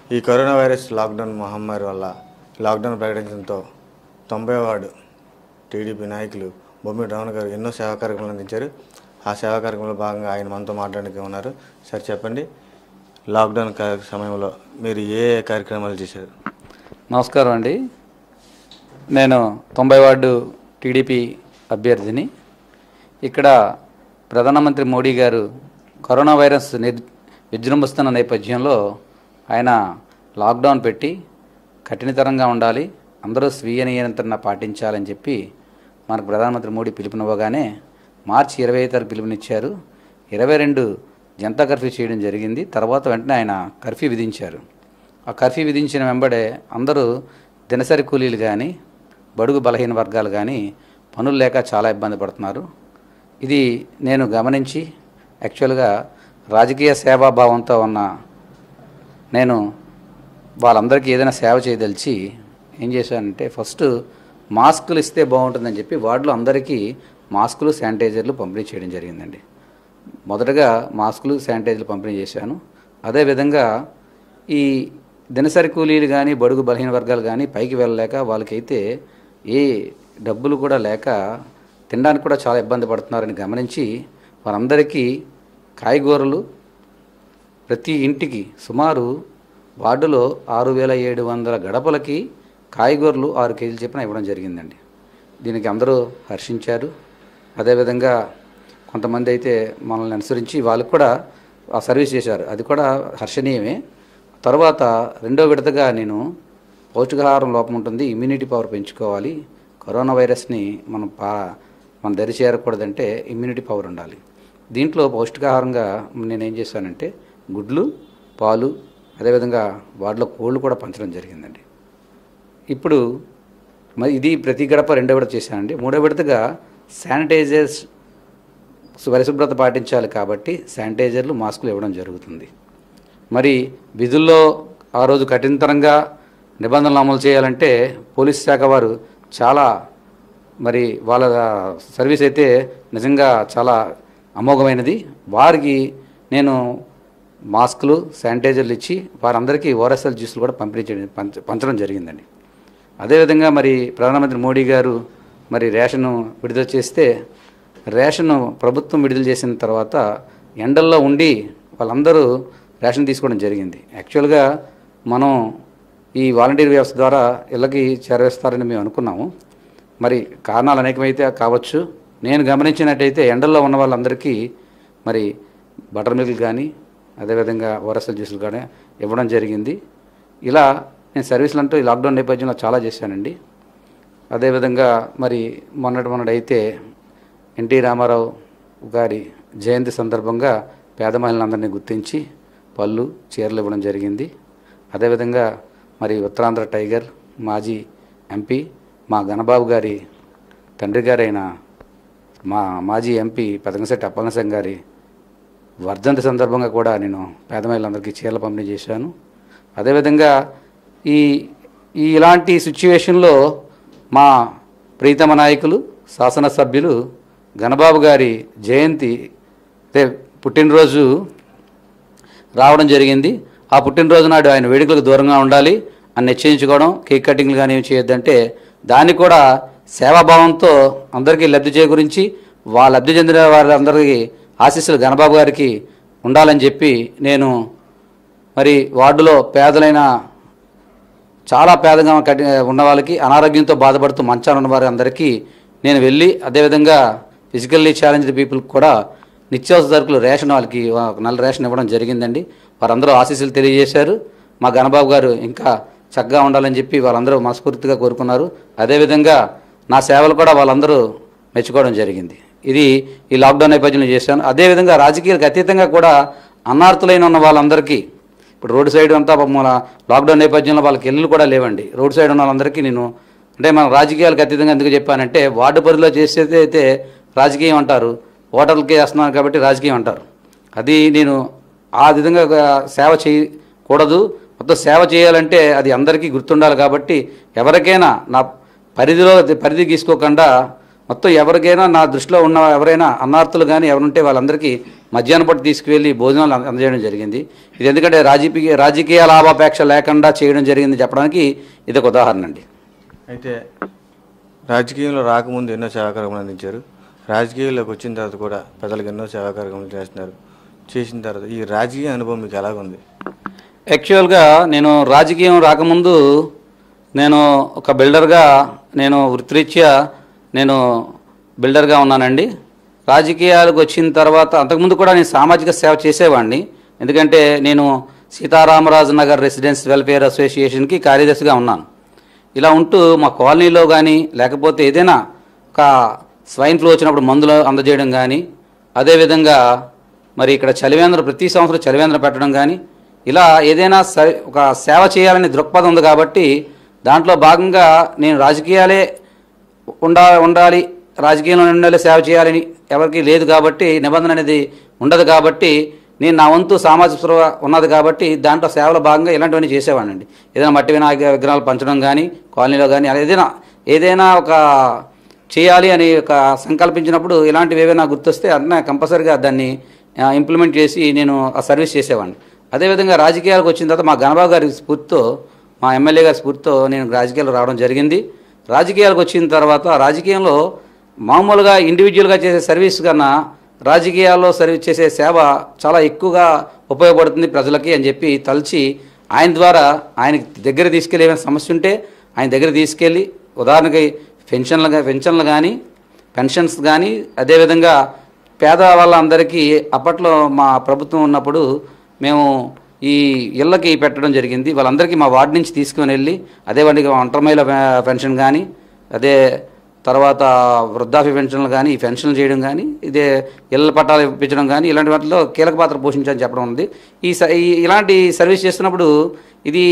ఈ corona virus lockdown మహమ్మారి వల్ల లాక్డౌన్ ప్రకటించడంతో తొంభై వార్డు టీడీపీ నాయకులు బొమ్మి రమణ గారు ఎన్నో సేవా కార్యక్రమాలు అందించారు ఆ సేవా కార్యక్రమంలో భాగంగా ఆయన మనతో మాట్లాడడానికి ఉన్నారు సార్ చెప్పండి లాక్డౌన్ కా- సమయంలో మీరు ఏ ఏ కార్యక్రమాలు చేశారు నమస్కారం అండి నేను తొంభై వార్డు టీడీపీ అభ్యర్థిని ఇక్కడ ప్రధానమంత్రి మోడీ గారు కరోనా వైరస్ నిర్ విజృంభిస్తున్న నేపథ్యంలో ఆయన లాక్డౌన్ పెట్టి కఠినతరంగా ఉండాలి అందరూ స్వీయ నియంత్రణ పాటించాలని చెప్పి మనకు ప్రధానమంత్రి మోడీ పిలుపునివ్వగానే మార్చి ఇరవై తారీఖు పిలుపునిచ్చారు ఇరవై రెండు జనతా కర్ఫ్యూ చేయడం జరిగింది తర్వాత వెంటనే ఆయన కర్ఫ్యూ విధించారు ఆ కర్ఫ్యూ విధించిన వెంబడే అందరూ దినసరి కూలీలు కానీ బడుగు బలహీన వర్గాలు కానీ పనులు లేక చాలా ఇబ్బంది పడుతున్నారు ఇది నేను గమనించి యాక్చువల్గా రాజకీయ సేవాభావంతో ఉన్న నేను వాళ్ళందరికీ ఏదైనా సేవ చేయదలిచి ఏం చేశానంటే ఫస్ట్ మాస్కులు ఇస్తే బాగుంటుందని చెప్పి వార్డులో అందరికీ మాస్కులు శానిటైజర్లు పంపిణీ చేయడం జరిగిందండి మొదటగా మాస్కులు శానిటైజర్లు పంపిణీ చేశాను అదేవిధంగా ఈ దినసరి కూలీలు కానీ బడుగు బలహీన వర్గాలు కానీ పైకి వెళ్ళలేక వాళ్ళకైతే ఏ డబ్బులు కూడా లేక తినడానికి కూడా చాలా ఇబ్బంది పడుతున్నారని గమనించి వారందరికీ కాయగూరలు ప్రతి ఇంటికి సుమారు వార్డులో ఆరు వేల ఏడు వందల గడపలకి కాయగూరలు ఆరు కేజీలు చెప్పిన ఇవ్వడం జరిగిందండి దీనికి అందరూ హర్షించారు అదేవిధంగా కొంతమంది అయితే మనల్ని అనుసరించి వాళ్ళకు కూడా ఆ సర్వీస్ చేశారు అది కూడా హర్షణీయమే తర్వాత రెండో విడతగా నేను పౌష్టికాహారం లోపం ఉంటుంది ఇమ్యూనిటీ పవర్ పెంచుకోవాలి కరోనా వైరస్ని మనం పా మన దరి చేరకూడదంటే ఇమ్యూనిటీ పవర్ ఉండాలి దీంట్లో పౌష్టికాహారంగా నేనేం చేశానంటే గుడ్లు పాలు అదేవిధంగా వాటిలో కోళ్ళు కూడా పంచడం జరిగిందండి ఇప్పుడు మరి ఇది ప్రతి గడప రెండో విడత చేశానండి మూడో విడతగా శానిటైజర్స్ పరిశుభ్రత పాటించాలి కాబట్టి శానిటైజర్లు మాస్కులు ఇవ్వడం జరుగుతుంది మరి విధుల్లో ఆ రోజు కఠినతరంగా నిబంధనలు అమలు చేయాలంటే పోలీస్ శాఖ వారు చాలా మరి వాళ్ళ సర్వీస్ అయితే నిజంగా చాలా అమోఘమైనది వారికి నేను మాస్కులు శానిటైజర్లు ఇచ్చి వారందరికీ ఓఆర్ఎస్ఎల్ జ్యూసులు కూడా పంపిణీ చేయడం పంచ పంచడం జరిగిందండి అదేవిధంగా మరి ప్రధానమంత్రి మోడీ గారు మరి రేషను విడుదల చేస్తే రేషను ప్రభుత్వం విడుదల చేసిన తర్వాత ఎండల్లో ఉండి వాళ్ళందరూ రేషన్ తీసుకోవడం జరిగింది యాక్చువల్గా మనం ఈ వాలంటీర్ వ్యవస్థ ద్వారా ఇళ్ళకి చేరవేస్తారని మేము అనుకున్నాము మరి కారణాలు అనేకమైతే కావచ్చు నేను గమనించినట్టయితే ఎండల్లో ఉన్న వాళ్ళందరికీ మరి బటర్ మిల్క్ కానీ అదేవిధంగా ఓరసల్ జ్యూసులు కానీ ఇవ్వడం జరిగింది ఇలా నేను సర్వీసులు అంటూ ఈ లాక్డౌన్ నేపథ్యంలో చాలా చేశానండి అదేవిధంగా మరి మొన్నటి మొన్నటైతే ఎన్టీ రామారావు గారి జయంతి సందర్భంగా పేద మహిళలందరినీ గుర్తించి పళ్ళు చీరలు ఇవ్వడం జరిగింది అదేవిధంగా మరి ఉత్తరాంధ్ర టైగర్ మాజీ ఎంపీ మా గణబాబు గారి తండ్రి గారైన మా మాజీ ఎంపీ పెదగశెట్టి అప్పలనసం గారి వర్ధంతి సందర్భంగా కూడా నేను పేద మహిళలందరికీ చీరలు పంపిణీ చేశాను అదేవిధంగా ఈ ఈ ఇలాంటి సిచ్యువేషన్లో మా ప్రీతమ నాయకులు శాసనసభ్యులు గణబాబు గారి జయంతి అదే పుట్టినరోజు రావడం జరిగింది ఆ పుట్టినరోజు నాడు ఆయన వేడుకలకు దూరంగా ఉండాలి అని నిశ్చయించుకోవడం కేక్ కటింగ్లు కానీ ఏమి చేయొద్దంటే దాన్ని కూడా సేవాభావంతో అందరికీ లబ్ధి చేకూరించి వా లబ్ధి చెందిన వారందరికీ ఆశీస్సులు గణబాబు గారికి ఉండాలని చెప్పి నేను మరి వార్డులో పేదలైన చాలా పేదగా కట్టి ఉన్న వాళ్ళకి అనారోగ్యంతో బాధపడుతూ మంచాన ఉన్న వారి అందరికీ నేను వెళ్ళి అదేవిధంగా ఫిజికల్లీ ఛాలెంజ్డ్ పీపుల్కి కూడా నిత్యావసర సరుకులు రేషన్ వాళ్ళకి ఒక నెల రేషన్ ఇవ్వడం జరిగిందండి వారందరూ ఆశీస్సులు తెలియజేశారు మా గణబాబు గారు ఇంకా చక్కగా ఉండాలని చెప్పి వాళ్ళందరూ మనస్ఫూర్తిగా కోరుకున్నారు అదేవిధంగా నా సేవలు కూడా వాళ్ళందరూ మెచ్చుకోవడం జరిగింది ఇది ఈ లాక్డౌన్ నేపథ్యంలో చేశాను అదేవిధంగా రాజకీయాలకు అతీతంగా కూడా అన్నార్థులైన ఉన్న వాళ్ళందరికీ ఇప్పుడు రోడ్ సైడ్ అంతా మన లాక్డౌన్ నేపథ్యంలో వాళ్ళకి ఇల్లు కూడా లేవండి రోడ్ సైడ్ ఉన్న వాళ్ళందరికీ నేను అంటే మన రాజకీయాలకు అతీతంగా ఎందుకు చెప్పానంటే వార్డు పరిధిలో చేసేది అయితే రాజకీయం అంటారు ఓటర్లకి వేస్తున్నారు కాబట్టి రాజకీయం అంటారు అది నేను ఆ విధంగా సేవ చేయకూడదు మొత్తం సేవ చేయాలంటే అది అందరికీ గుర్తుండాలి కాబట్టి ఎవరికైనా నా పరిధిలో పరిధి గీసుకోకుండా మొత్తం ఎవరికైనా నా దృష్టిలో ఉన్న ఎవరైనా అన్నార్థులు కానీ ఎవరుంటే వాళ్ళందరికీ మధ్యాహ్నం పట్టు తీసుకువెళ్ళి భోజనాలు అంద- అందజేయడం జరిగింది ఇది ఎందుకంటే రాజకీయ రాజకీయ లాభాపేక్ష లేకుండా చేయడం జరిగింది చెప్పడానికి ఇది ఒక ఉదాహరణ అండి అయితే రాజకీయంలో రాకముందు ఎన్నో సేవా కార్యక్రమాలు అందించారు రాజకీయాల్లోకి వచ్చిన తర్వాత కూడా ప్రజలకు ఎన్నో సేవా కార్యక్రమాలు చేస్తున్నారు చేసిన తర్వాత ఈ రాజకీయ అనుభవం మీకు ఎలాగుంది యాక్చువల్గా నేను రాజకీయం రాకముందు నేను ఒక బిల్డర్గా నేను వృత్తిరీత్యా నేను బిల్డర్గా ఉన్నానండి రాజకీయాలకు వచ్చిన తర్వాత అంతకుముందు కూడా నేను సామాజిక సేవ చేసేవాడిని ఎందుకంటే నేను సీతారామరాజు నగర్ రెసిడెన్స్ వెల్ఫేర్ అసోసియేషన్కి కార్యదర్శిగా ఉన్నాను ఇలా ఉంటూ మా కాలనీలో కానీ లేకపోతే ఏదైనా ఒక స్వైన్ ఫ్లూ వచ్చినప్పుడు మందులు అందజేయడం కానీ అదేవిధంగా మరి ఇక్కడ చలివేంద్ర ప్రతి సంవత్సరం చలివేంద్ర పెట్టడం కానీ ఇలా ఏదైనా స ఒక సేవ చేయాలనే దృక్పథం ఉంది కాబట్టి దాంట్లో భాగంగా నేను రాజకీయాలే ఉండా ఉండాలి రాజకీయంలో ఉండాలి సేవ చేయాలని ఎవరికి లేదు కాబట్టి నిబంధన అనేది ఉండదు కాబట్టి నేను నా వంతు సామాజిక స్పృహ ఉన్నది కాబట్టి దాంట్లో సేవలో భాగంగా ఇలాంటివన్నీ చేసేవాడినండి ఏదైనా మట్టి వినాయక విగ్రహాలు పంచడం కానీ కాలనీలో కానీ అలా ఏదైనా ఏదైనా ఒక చేయాలి అని ఒక సంకల్పించినప్పుడు ఇలాంటివి ఏవైనా గుర్తొస్తే అన్న కంపల్సరిగా దాన్ని ఆ, ఇంప్లిమెంట్ చేసి నేను ఆ సర్వీస్ చేసేవాడిని అదేవిధంగా రాజకీయాలకు వచ్చిన తర్వాత మా గణబాబు గారి స్ఫూర్తితో మా ఎమ్మెల్యే గారి స్ఫూర్తితో నేను రాజకీయాలు రావడం జరిగింది రాజకీయాలకు వచ్చిన తర్వాత రాజకీయంలో మామూలుగా ఇండివిజువల్గా చేసే సర్వీస్ కన్నా రాజకీయాల్లో సర్వీస్ చేసే సేవ చాలా ఎక్కువగా ఉపయోగపడుతుంది ప్రజలకి అని చెప్పి తలచి ఆయన ద్వారా ఆయనకి దగ్గర తీసుకెళ్ళి ఏమైనా సమస్య ఉంటే ఆయన దగ్గర తీసుకెళ్ళి ఉదాహరణకి పెన్షన్లు గా- పెన్షన్లు కానీ పెన్షన్స్ కానీ అదేవిధంగా పేద వాళ్ళందరికీ అప్పట్లో మా ప్రభుత్వం ఉన్నప్పుడు మేము ఈ ఇళ్ళకి పెట్టడం జరిగింది వాళ్ళందరికీ మా వార్డు నుంచి తీసుకుని వెళ్ళి అదే వాడికి ఒంటరిమహిళ పె- పెన్షన్ కానీ అదే తర్వాత వృద్ధాప్య పెన్షన్లు కానీ ఈ పెన్షన్లు చేయడం కానీ ఇదే ఇళ్ళ పట్టాలు ఇప్పించడం కానీ ఇలాంటి వాటిలో కీలక పాత్ర పోషించాలని చెప్పడం ఉంది ఈ స- ఈ ఇలాంటి సర్వీస్ చేస్తున్నప్పుడు ఇది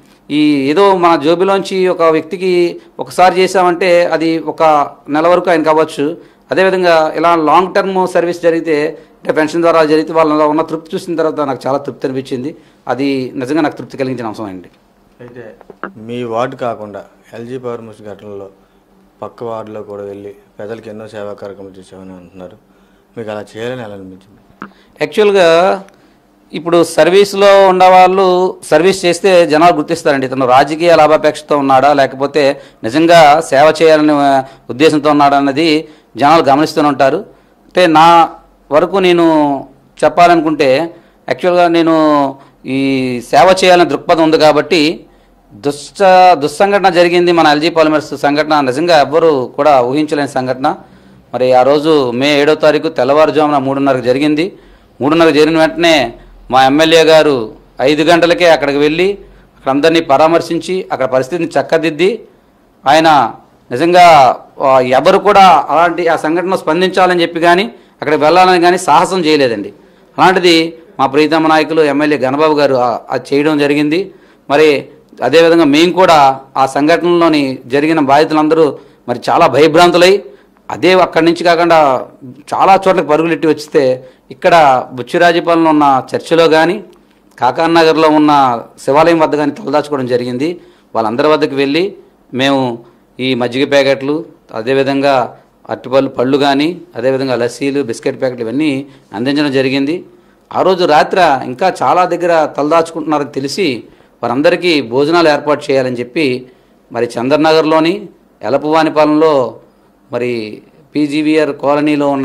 ఈ ఏదో మన జోబిలోంచి ఒక వ్యక్తికి ఒకసారి చేసామంటే అది ఒక నెల వరకు ఆయన కావచ్చు అదేవిధంగా ఇలా లాంగ్ టర్మ్ సర్వీస్ జరిగితే అంటే పెన్షన్ ద్వారా జరిగితే వాళ్ళలో ఉన్న తృప్తి చూసిన తర్వాత నాకు చాలా తృప్తి అనిపించింది అది నిజంగా నాకు తృప్తి కలిగించిన అంశం అండి అయితే మీ వార్డు కాకుండా ఎల్జీ పవర్ ముస్ ఘటనలో పక్క వార్డులో కూడా వెళ్ళి ప్రజలకు ఎన్నో సేవా కార్యక్రమాలు చేసామని అంటున్నారు మీకు అలా చేయాలని ఎలా అనిపించింది యాక్చువల్గా ఇప్పుడు సర్వీస్లో ఉన్నవాళ్ళు సర్వీస్ చేస్తే జనాలు గుర్తిస్తారండి ఇతను రాజకీయ లాభాపేక్షతో ఉన్నాడా లేకపోతే నిజంగా సేవ చేయాలనే ఆ, ఉద్దేశంతో ఉన్నాడా అన్నది జనాలు గమనిస్తూనే ఉంటారు అంటే నా వరకు నేను చెప్పాలనుకుంటే యాక్చువల్గా నేను ఈ సేవ చేయాలనే దృక్పథం ఉంది కాబట్టి దుష్ట దుస్సంఘటన జరిగింది మన ఎల్జీ పాలిమర్స్ సంఘటన నిజంగా ఎవ్వరూ కూడా ఊహించలేని సంఘటన మరి ఆ రోజు మే ఏడో తారీఖు తెల్లవారుజామున మూడున్నరకు జరిగింది మూడున్నరకు జరిగిన వెంటనే మా ఎమ్మెల్యే గారు ఐదు గంటలకే అక్కడికి వెళ్ళి అక్కడ అందరినీ పరామర్శించి అక్కడ పరిస్థితిని చక్కదిద్ది ఆయన నిజంగా ఆ, ఎవరు కూడా అలాంటి ఆ సంఘటనలో స్పందించాలని చెప్పి కానీ అక్కడికి వెళ్ళాలని కానీ సాహసం చేయలేదండి అలాంటిది మా ప్రీతమ నాయకులు ఎమ్మెల్యే గణబాబు గారు ఆ- అది చేయడం జరిగింది మరి అదేవిధంగా మేము కూడా ఆ సంఘటనలోని జరిగిన బాధితులందరూ మరి చాలా భయభ్రాంతులై అదే అక్కడి నుంచి కాకుండా చాలా చోట్లకి పరుగులెట్టి వచ్చితే ఇక్కడ బుచ్చిరాజపాలెంలో ఉన్న చర్చిలో కానీ కాకాన్ నగర్లో ఉన్న శివాలయం వద్ద కానీ తలదాచుకోవడం జరిగింది వాళ్ళందరి వద్దకు వెళ్ళి మేము ఈ మజ్జిగ ప్యాకెట్లు అదేవిధంగా అరటిపళ్ళు పళ్ళు కానీ అదేవిధంగా లస్సీలు బిస్కెట్ ప్యాకెట్లు ఇవన్నీ అందించడం జరిగింది ఆ రోజు రాత్రి ఇంకా చాలా దగ్గర తలదాచుకుంటున్నారని తెలిసి వారందరికీ భోజనాలు ఏర్పాటు చేయాలని చెప్పి మరి చంద్రనగర్లోని ఎలపవానిపాలెంలో మరి పీజీవీఆర్ కాలనీలో ఉన్న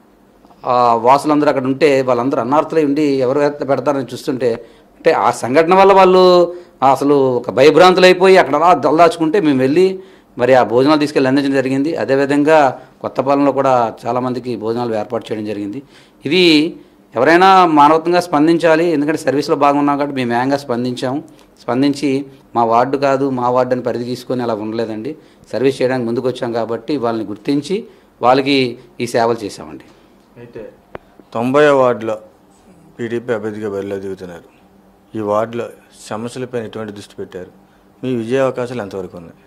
ఆ వాసులందరూ అక్కడ ఉంటే వాళ్ళందరూ అన్నార్థులై ఉండి ఎవరు ఎత్త పెడతారని చూస్తుంటే అంటే ఆ సంఘటన వల్ల వాళ్ళు అసలు ఒక భయభ్రాంతులు అయిపోయి అక్కడ అలా దల్దాచుకుంటే మేము వెళ్ళి మరి ఆ భోజనాలు తీసుకెళ్ళి అందించడం జరిగింది అదేవిధంగా కొత్తపాలెంలో కూడా చాలామందికి భోజనాలు ఏర్పాటు చేయడం జరిగింది ఇది ఎవరైనా మానవత్వంగా స్పందించాలి ఎందుకంటే సర్వీస్లో బాగున్నాం కాబట్టి మేము వేగంగా స్పందించాము స్పందించి మా వార్డు కాదు మా వార్డు అని పరిధి తీసుకొని అలా ఉండలేదండి సర్వీస్ చేయడానికి ముందుకు వచ్చాం కాబట్టి వాళ్ళని గుర్తించి వాళ్ళకి ఈ సేవలు చేశామండి అయితే తొంభై వార్డులో టీడీపీ అభ్యర్థిగా బరిలో దిగుతున్నారు ఈ వార్డులో సమస్యలపై ఎటువంటి దృష్టి పెట్టారు మీ విజయ అవకాశాలు ఎంతవరకు ఉన్నాయి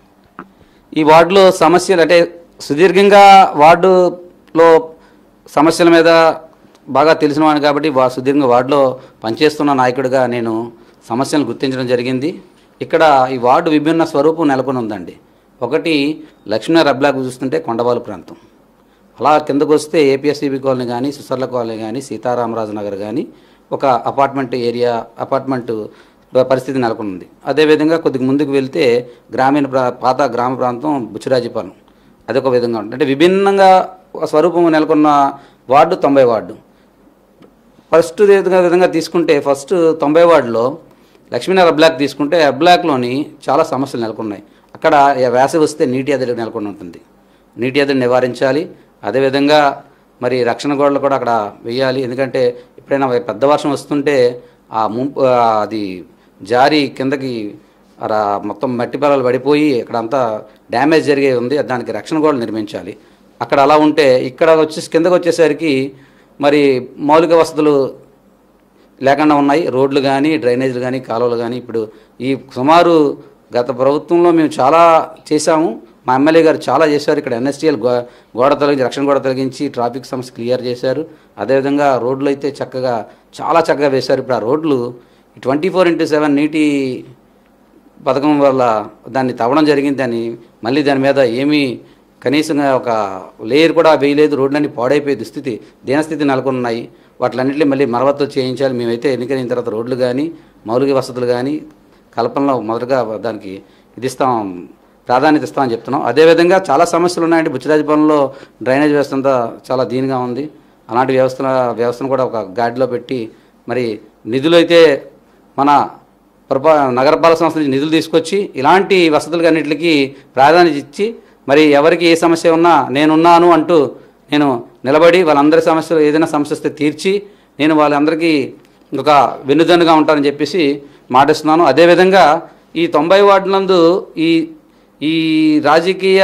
ఈ వార్డులో సమస్యలు అంటే సుదీర్ఘంగా వార్డులో సమస్యల మీద బాగా తెలిసిన వాడిని కాబట్టి వా సుదీర్ఘంగా వార్డులో పనిచేస్తున్న నాయకుడిగా నేను సమస్యలను గుర్తించడం జరిగింది ఇక్కడ ఈ వార్డు విభిన్న స్వరూపం నెలకొని ఉందండి ఒకటి లక్ష్మీనగర్ బ్లాక్ చూస్తుంటే కొండవాలు ప్రాంతం అలా కిందకు వస్తే ఏపీఎస్సీబీ కాలనీ కానీ సుసర్ల కాలనీ కానీ సీతారామరాజు నగర్ కానీ ఒక అపార్ట్మెంట్ ఏరియా అపార్ట్మెంట్ పరిస్థితి నెలకొంది అదేవిధంగా కొద్దిగా ముందుకు వెళ్తే గ్రామీణ ప్రా పాత గ్రామ ప్రాంతం బుచ్చిరాజపాలెం అదొక విధంగా ఉంటుంది అంటే విభిన్నంగా స్వరూపం నెలకొన్న వార్డు తొంభై వార్డు ఫస్ట్ విధంగా విధంగా తీసుకుంటే ఫస్ట్ తొంభై వార్డులో లక్ష్మీనగర్ బ్లాక్ తీసుకుంటే ఆ బ్లాక్లోని చాలా సమస్యలు నెలకొన్నాయి అక్కడ వేసవి వస్తే నీటి ఎద్దడి నెలకొని ఉంటుంది నీటి ఎద్దడి నివారించాలి అదేవిధంగా మరి రక్షణ గోడలు కూడా అక్కడ వేయాలి ఎందుకంటే ఎప్పుడైనా పెద్ద వర్షం వస్తుంటే ఆ ముంపు ఆ అది జారి కిందకి అలా మొత్తం మట్టి పొలాలు పడిపోయి అక్కడ అంతా డ్యామేజ్ జరిగే ఉంది దానికి రక్షణ గోడలు నిర్మించాలి అక్కడ అలా ఉంటే ఇక్కడ వచ్చేసి కిందకు వచ్చేసరికి మరి మౌలిక వసతులు లేకుండా ఉన్నాయి రోడ్లు కానీ డ్రైనేజీలు కానీ కాలువలు కానీ ఇప్పుడు ఈ సుమారు గత ప్రభుత్వంలో మేము చాలా చేశాము మా ఎమ్మెల్యే గారు చాలా చేశారు ఇక్కడ ఎన్ఎస్టీఎల్ గో గోడ తొలగించి రక్షణ గోడ తొలగించి ట్రాఫిక్ సమస్య క్లియర్ చేశారు అదేవిధంగా రోడ్లు అయితే చక్కగా చాలా చక్కగా వేశారు ఇప్పుడు ఆ రోడ్లు ట్వంటీ ఫోర్ ఇంటూ సెవెన్ నీటి పథకం వల్ల దాన్ని తవ్వడం జరిగింది దాన్ని మళ్ళీ దాని మీద ఏమీ కనీసంగా ఒక లేయర్ కూడా వేయలేదు రోడ్లన్నీ పాడైపోయే దుస్థితి దీనస్థితి నెలకొన్నాయి వాటిలన్నింటినీ మళ్ళీ మరమ్మతులు చేయించాలి మేమైతే ఎన్నికైన తర్వాత రోడ్లు కానీ మౌలిక వసతులు కానీ కల్పనలో మొదటగా దానికి ఇది ఇస్తాం ప్రాధాన్యత ఇస్తామని చెప్తున్నాం అదేవిధంగా చాలా సమస్యలు ఉన్నాయండి బుచ్చిరాజపాలెంలో డ్రైనేజ్ వ్యవస్థ అంతా చాలా దీనిగా ఉంది అలాంటి వ్యవస్థ వ్యవస్థను కూడా ఒక గాడిలో పెట్టి మరి నిధులు అయితే మన పురపా నగరపాలక సంస్థ నుంచి నిధులు తీసుకొచ్చి ఇలాంటి వసతులు అన్నింటికి ప్రాధాన్యత ఇచ్చి మరి ఎవరికి ఏ సమస్య ఉన్నా నేనున్నాను అంటూ నేను నిలబడి వాళ్ళందరి సమస్యలు ఏదైనా సమస్య వస్తే తీర్చి నేను వాళ్ళందరికీ ఒక వెన్నుదన్నుగా ఉంటానని చెప్పేసి మాటిస్తున్నాను అదేవిధంగా ఈ తొంభై వార్డులందు ఈ ఈ రాజకీయ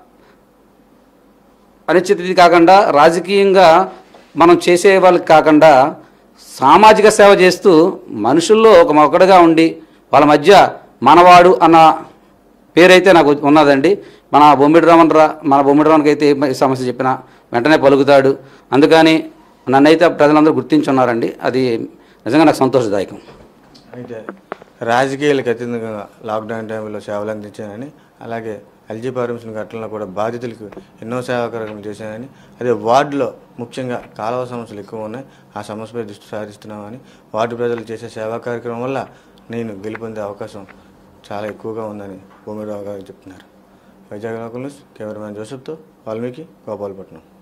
అనిశ్చితి కాకుండా రాజకీయంగా మనం చేసే వాళ్ళకి కాకుండా సామాజిక సేవ చేస్తూ మనుషుల్లో ఒక మొక్కడుగా ఉండి వాళ్ళ మధ్య మనవాడు అన్న పేరైతే నాకు ఉన్నదండి మన బొమ్మిడి రామన్ రా మన బొమ్మిడి రామన్కి అయితే ఏ సమస్య చెప్పినా వెంటనే పలుకుతాడు అందుకని నన్నైతే ప్రజలందరూ గుర్తించున్నారండి అది నిజంగా నాకు సంతోషదాయకం అయితే రాజకీయాలకు అత్యంతంగా లాక్డౌన్ టైంలో సేవలు అందించానని అలాగే ఎల్జీ పర్మిషన్ ఘటనలో కూడా బాధితులకు ఎన్నో సేవా కార్యక్రమాలు చేశానని అదే వార్డులో ముఖ్యంగా కాలువ సమస్యలు ఎక్కువ ఉన్నాయి ఆ సమస్యపై దృష్టి సారిస్తున్నామని వార్డు ప్రజలు చేసే సేవా కార్యక్రమం వల్ల నేను గెలుపొందే అవకాశం చాలా ఎక్కువగా ఉందని భూమిరావు గారు చెప్తున్నారు వైజాగ్ లోకల్ న్యూస్ కెమెరామ్యాన్ జోసెఫ్తో వాల్మీకి గోపాలపట్నం